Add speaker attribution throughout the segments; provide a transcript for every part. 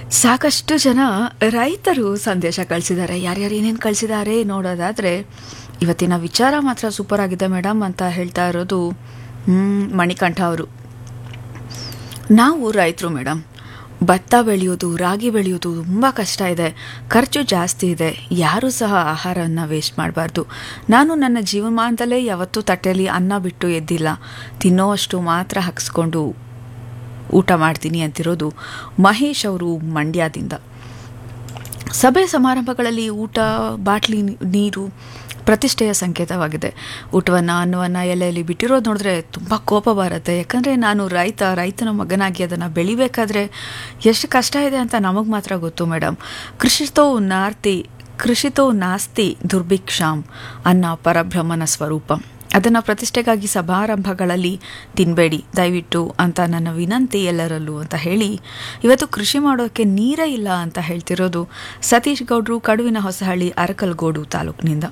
Speaker 1: ಸಾಕಷ್ಟು ಜನ ರೈತರು ಸಂದೇಶ ಕಳಿಸಿದ್ದಾರೆ ಯಾರ್ಯಾರು ಏನೇನು ಕಳಿಸಿದ್ದಾರೆ ನೋಡೋದಾದರೆ ಇವತ್ತಿನ ವಿಚಾರ ಮಾತ್ರ ಸೂಪರ್ ಆಗಿದೆ ಮೇಡಮ್ ಅಂತ ಹೇಳ್ತಾ ಇರೋದು ಹ್ಮ್, ಮಣಿಕಂಠ ಅವರು ನಾವು ರೈತರು ಮೇಡಮ್ ಭತ್ತ ಬೆಳೆಯೋದು ರಾಗಿ ಬೆಳೆಯೋದು ತುಂಬ ಕಷ್ಟ ಇದೆ ಖರ್ಚು ಜಾಸ್ತಿ ಇದೆ ಯಾರೂ ಸಹ ಆಹಾರವನ್ನು ವೇಸ್ಟ್ ಮಾಡಬಾರ್ದು ನಾನು ನನ್ನ ಜೀವಮಾನದಲ್ಲೇ ಯಾವತ್ತೂ ತಟ್ಟೆಯಲ್ಲಿ ಅನ್ನ ಬಿಟ್ಟು ಎದ್ದಿಲ್ಲ ತಿನ್ನೋವಷ್ಟು ಮಾತ್ರ ಹಾಕ್ಸ್ಕೊಂಡು ಊಟ ಮಾಡ್ತೀನಿ ಅಂತಿರೋದು ಮಹೇಶ್ ಅವರು ಮಂಡ್ಯದಿಂದ ಸಭೆ ಸಮಾರಂಭಗಳಲ್ಲಿ ಊಟ ಬಾಟ್ಲಿ ನೀರು ಪ್ರತಿಷ್ಠೆಯ ಸಂಕೇತವಾಗಿದೆ ಊಟವನ್ನು ಅನ್ನವನ್ನು ಎಲ್ಲೆಲ್ಲಿ ಬಿಟ್ಟಿರೋದು ನೋಡಿದ್ರೆ ತುಂಬ ಕೋಪ ಬರುತ್ತೆ ಯಾಕಂದರೆ ನಾನು ರೈತ ರೈತನ ಮಗನಾಗಿ ಅದನ್ನು ಬೆಳಿಬೇಕಾದ್ರೆ ಎಷ್ಟು ಕಷ್ಟ ಇದೆ ಅಂತ ನಮಗೆ ಮಾತ್ರ ಗೊತ್ತು ಮೇಡಮ್ ಕೃಷಿತೋ ನಾರ್ತಿ ಕೃಷಿತೋ ನಾಸ್ತಿ ದುರ್ಭಿಕ್ಷಾಂ ಅನ್ನ ಪರಬ್ರಹ್ಮನ ಸ್ವರೂಪ ಅದನ್ನು ಪ್ರತಿಷ್ಠೆಗಾಗಿ ಸಮಾರಂಭಗಳಲ್ಲಿ ತಿನ್ನಬೇಡಿ ದಯವಿಟ್ಟು ಅಂತ ನನ್ನ ವಿನಂತಿ ಎಲ್ಲರಲ್ಲೂ ಅಂತ ಹೇಳಿ ಇವತ್ತು ಕೃಷಿ ಮಾಡೋಕ್ಕೆ ನೀರೇ ಇಲ್ಲ ಅಂತ ಹೇಳ್ತಿರೋದು ಸತೀಶ್ ಗೌಡ್ರು ಕಡುವಿನ ಹೊಸಹಳ್ಳಿ ಅರಕಲ್ಗೋಡು ತಾಲೂಕಿನಿಂದ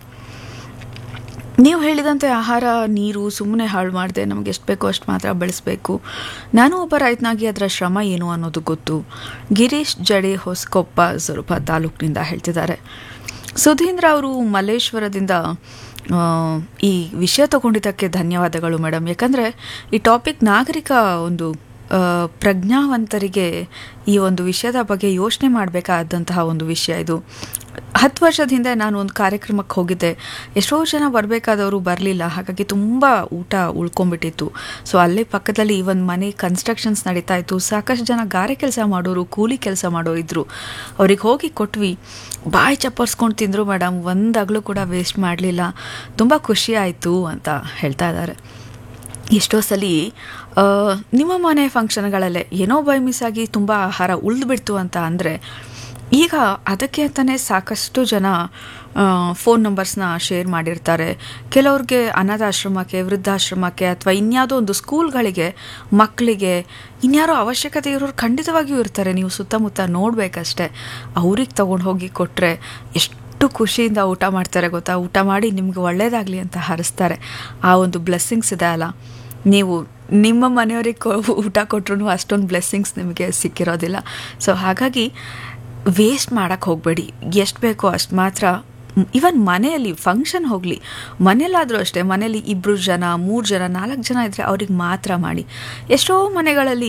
Speaker 1: ನೀವು ಹೇಳಿದಂತೆ ಆಹಾರ ನೀರು ಸುಮ್ಮನೆ ಹಾಳು ಮಾಡಿದೆ ನಮಗೆ ಎಷ್ಟು ಬೇಕೋ ಅಷ್ಟು ಮಾತ್ರ ಬೆಳೆಸಬೇಕು ನಾನು ಒಬ್ಬ ರೈತನಾಗಿ ಅದರ ಶ್ರಮ ಏನು ಅನ್ನೋದು ಗೊತ್ತು ಗಿರೀಶ್ ಜಡೆ ಹೊಸಕೊಪ್ಪ ಸ್ವರೂಪ ತಾಲೂಕಿನಿಂದ ಹೇಳ್ತಿದ್ದಾರೆ ಸುಧೀಂದ್ರ ಅವರು ಮಲ್ಲೇಶ್ವರದಿಂದ ಆ, ಈ ವಿಷಯ ತಗೊಂಡಿದ್ದಕ್ಕೆ ಧನ್ಯವಾದಗಳು ಮೇಡಮ್ ಯಾಕಂದರೆ ಈ ಟಾಪಿಕ್ ನಾಗರಿಕ ಒಂದು ಆ, ಪ್ರಜ್ಞಾವಂತರಿಗೆ ಈ ಒಂದು ವಿಷಯದ ಬಗ್ಗೆ ಯೋಚನೆ ಮಾಡಬೇಕಾದಂತಹ ಒಂದು ವಿಷಯ ಇದು ಹತ್ತು ವರ್ಷದ ಹಿಂದೆ ನಾನು ಒಂದು ಕಾರ್ಯಕ್ರಮಕ್ಕೆ ಹೋಗಿದ್ದೆ ಎಷ್ಟೋ ಜನ ಬರಬೇಕಾದವರು ಬರಲಿಲ್ಲ ಹಾಗಾಗಿ ತುಂಬ ಊಟ ಉಳ್ಕೊಂಬಿಟ್ಟಿತ್ತು ಸೊ ಅಲ್ಲೇ ಪಕ್ಕದಲ್ಲಿ ಈ ಒಂದು ಮನೆ ಕನ್ಸ್ಟ್ರಕ್ಷನ್ಸ್ ನಡೀತಾ ಇತ್ತು ಸಾಕಷ್ಟು ಜನ ಗಾರೆ ಕೆಲಸ ಮಾಡೋರು ಕೂಲಿ ಕೆಲಸ ಮಾಡೋರು ಇದ್ರು ಅವ್ರಿಗೆ ಹೋಗಿ ಕೊಟ್ವಿ ಬಾಯಿ ಚಪ್ಪರ್ಸ್ಕೊಂಡು ತಿಂದರು ಮೇಡಮ್ ಒಂದಾಗಲೂ ಕೂಡ ವೇಸ್ಟ್ ಮಾಡಲಿಲ್ಲ ತುಂಬ ಖುಷಿ ಆಯಿತು ಅಂತ ಹೇಳ್ತಾ ಇದ್ದಾರೆ ಎಷ್ಟೋ ಸಲ ಆ, ನಿಮ್ಮ ಮನೆ ಫಂಕ್ಷನ್ಗಳಲ್ಲೇ ಏನೋ ಬೈ ಮಿಸ್ ಆಗಿ ತುಂಬ ಆಹಾರ ಉಳಿದ್ಬಿಡ್ತು ಅಂತ ಅಂದರೆ ಈಗ ಅದಕ್ಕೆ ಅಂತಲೇ ಸಾಕಷ್ಟು ಜನ ಫೋನ್ ನಂಬರ್ಸ್ನ ಶೇರ್ ಮಾಡಿರ್ತಾರೆ ಕೆಲವ್ರಿಗೆ ಅನಾಥಾಶ್ರಮಕ್ಕೆ ವೃದ್ಧಾಶ್ರಮಕ್ಕೆ ಅಥವಾ ಇನ್ಯಾವುದೋ ಒಂದು ಸ್ಕೂಲ್ಗಳಿಗೆ ಮಕ್ಕಳಿಗೆ ಇನ್ಯಾರೋ ಅವಶ್ಯಕತೆ ಇರೋರು ಖಂಡಿತವಾಗಿಯೂ ಇರ್ತಾರೆ ನೀವು ಸುತ್ತಮುತ್ತ ನೋಡಬೇಕಷ್ಟೆ ಅವ್ರಿಗೆ ತೊಗೊಂಡು ಹೋಗಿ ಕೊಟ್ಟರೆ ಎಷ್ಟು ಖುಷಿಯಿಂದ ಊಟ ಮಾಡ್ತಾರೆ ಗೊತ್ತಾ ಊಟ ಮಾಡಿ ನಿಮ್ಗೆ ಒಳ್ಳೇದಾಗಲಿ ಅಂತ ಹರಿಸ್ತಾರೆ ಆ ಒಂದು ಬ್ಲೆಸ್ಸಿಂಗ್ಸ್ ಇದೆ ಅಲ್ಲ ನೀವು ನಿಮ್ಮ ಮನೆಯವರಿಗೆ ಕೊ ಊಟ ಕೊಟ್ರು ಅಷ್ಟೊಂದು ಬ್ಲೆಸ್ಸಿಂಗ್ಸ್ ನಿಮಗೆ ಸಿಕ್ಕಿರೋದಿಲ್ಲ ಸೊ ಹಾಗಾಗಿ ವೇಸ್ಟ್ ಮಾಡೋಕ್ಕೆ ಹೋಗಬೇಡಿ ಎಷ್ಟು ಬೇಕೋ ಅಷ್ಟು ಮಾತ್ರ ಇವನ್ ಮನೆಯಲ್ಲಿ ಫಂಕ್ಷನ್ ಹೋಗಲಿ ಮನೇಲಾದರೂ ಅಷ್ಟೇ ಮನೇಲಿ ಇಬ್ಬರು ಜನ ಮೂರು ಜನ ನಾಲ್ಕು ಜನ ಇದ್ದರೆ ಅವ್ರಿಗೆ ಮಾತ್ರ ಮಾಡಿ ಎಷ್ಟೋ ಮನೆಗಳಲ್ಲಿ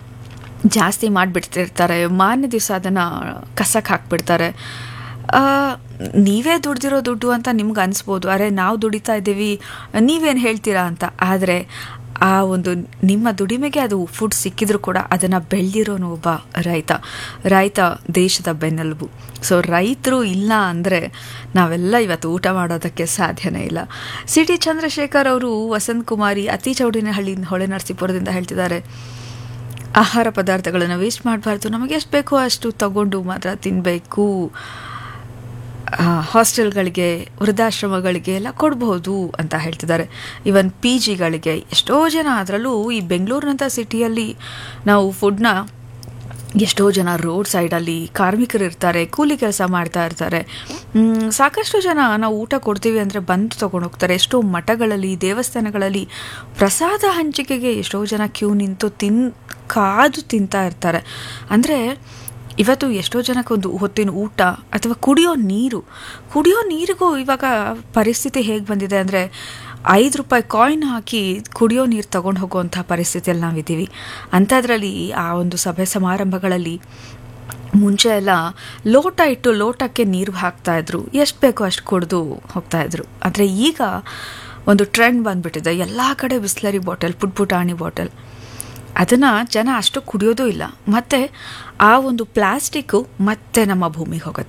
Speaker 1: ಜಾಸ್ತಿ ಮಾಡಿಬಿಡ್ತಿರ್ತಾರೆ ಮಾರನೇ ದಿವಸ ಅದನ್ನು ಕಸಕ್ಕೆ ಹಾಕ್ಬಿಡ್ತಾರೆ ಆ, ನೀವೇ ದುಡ್ದಿರೋ ದುಡ್ಡು ಅಂತ ನಿಮ್ಗೆ ಅನಿಸ್ಬೋದು ಅರೆ ನಾವು ದುಡಿತಾ ಇದ್ದೀವಿ ನೀವೇನು ಹೇಳ್ತೀರಾ ಅಂತ ಆದರೆ ಆ ಒಂದು ನಿಮ್ಮ ದುಡಿಮೆಗೆ ಅದು ಫುಡ್ ಸಿಕ್ಕಿದ್ರು ಕೂಡ ಅದನ್ನು ಬೆಳೆದಿರೋನು ಒಬ್ಬ ರೈತ ರೈತ ದೇಶದ ಬೆನ್ನೆಲುಬು ಸೊ ರೈತರು ಇಲ್ಲ ಅಂದರೆ ನಾವೆಲ್ಲ ಇವತ್ತು ಊಟ ಮಾಡೋದಕ್ಕೆ ಸಾಧ್ಯನೇ ಇಲ್ಲ ಸಿ ಟಿ ಚಂದ್ರಶೇಖರ್ ಅವರು ವಸಂತ್ ಕುಮಾರಿ ಅತಿ ಚೌಡಿನಹಳ್ಳಿ ಹೊಳೆ ನರಸೀಪುರದಿಂದ ಹೇಳ್ತಿದ್ದಾರೆ ಆಹಾರ ಪದಾರ್ಥಗಳನ್ನು ವೇಸ್ಟ್ ಮಾಡಬಾರ್ದು ನಮಗೆ ಎಷ್ಟು ಬೇಕೋ ಅಷ್ಟು ತಗೊಂಡು ಮಾತ್ರ ತಿನ್ನಬೇಕು ಹಾಸ್ಟೆಲ್ಗಳಿಗೆ ವೃದ್ಧಾಶ್ರಮಗಳಿಗೆ ಎಲ್ಲ ಕೊಡ್ಬೋದು ಅಂತ ಹೇಳ್ತಿದ್ದಾರೆ ಇವನ್ ಪಿ ಜಿಗಳಿಗೆ ಎಷ್ಟೋ ಜನ ಅದರಲ್ಲೂ ಈ ಬೆಂಗಳೂರಿನಂಥ ಸಿಟಿಯಲ್ಲಿ ನಾವು ಫುಡ್ನ ಎಷ್ಟೋ ಜನ ರೋಡ್ ಸೈಡಲ್ಲಿ ಕಾರ್ಮಿಕರು ಇರ್ತಾರೆ ಕೂಲಿ ಕೆಲಸ ಮಾಡ್ತಾ ಇರ್ತಾರೆ ಮ್, ಸಾಕಷ್ಟು ಜನ ನಾವು ಊಟ ಕೊಡ್ತೀವಿ ಅಂದರೆ ಬಂದು ತೊಗೊಂಡು ಹೋಗ್ತಾರೆ ಎಷ್ಟೋ ಮಠಗಳಲ್ಲಿ ದೇವಸ್ಥಾನಗಳಲ್ಲಿ ಪ್ರಸಾದ ಹಂಚಿಕೆಗೆ ಎಷ್ಟೋ ಜನ ಕ್ಯೂ ನಿಂತು ತಿನ್ ಕಾದು ತಿಂತಾ ಇರ್ತಾರೆ ಅಂದರೆ ಇವತ್ತು ಎಷ್ಟೋ ಜನಕ್ಕೆ ಒಂದು ಹೊತ್ತಿನ ಊಟ ಅಥವಾ ಕುಡಿಯೋ ನೀರು ಕುಡಿಯೋ ನೀರಿಗೂ ಇವಾಗ ಪರಿಸ್ಥಿತಿ ಹೇಗೆ ಬಂದಿದೆ ಅಂದರೆ ಐದು ರೂಪಾಯಿ ಕಾಯಿನ್ ಹಾಕಿ ಕುಡಿಯೋ ನೀರು ತಗೊಂಡು ಹೋಗುವಂಥ ಪರಿಸ್ಥಿತಿಯಲ್ಲಿ ನಾವಿದ್ದೀವಿ ಅಂಥದ್ರಲ್ಲಿ ಆ ಒಂದು ಸಭೆ ಸಮಾರಂಭಗಳಲ್ಲಿ ಮುಂಚೆ ಎಲ್ಲ ಲೋಟ ಇಟ್ಟು ಲೋಟಕ್ಕೆ ನೀರು ಹಾಕ್ತಾ ಇದ್ರು ಎಷ್ಟು ಬೇಕೋ ಅಷ್ಟು ಕುಡಿದು ಹೋಗ್ತಾ ಇದ್ರು ಆದರೆ ಈಗ ಒಂದು ಟ್ರೆಂಡ್ ಬಂದ್ಬಿಟ್ಟಿದೆ ಎಲ್ಲ ಕಡೆ ಬಿಸ್ಲರಿ ಬಾಟಲ್ ಪುಟ್ ಪುಟಾಣಿ ಬಾಟಲ್ ಅದನ್ನು ಜನ ಅಷ್ಟು ಕುಡಿಯೋದೂ ಇಲ್ಲ ಮತ್ತು ಆ ಒಂದು ಪ್ಲಾಸ್ಟಿಕ್ಕು ಮತ್ತೆ ನಮ್ಮ ಭೂಮಿಗೆ ಹೋಗುತ್ತೆ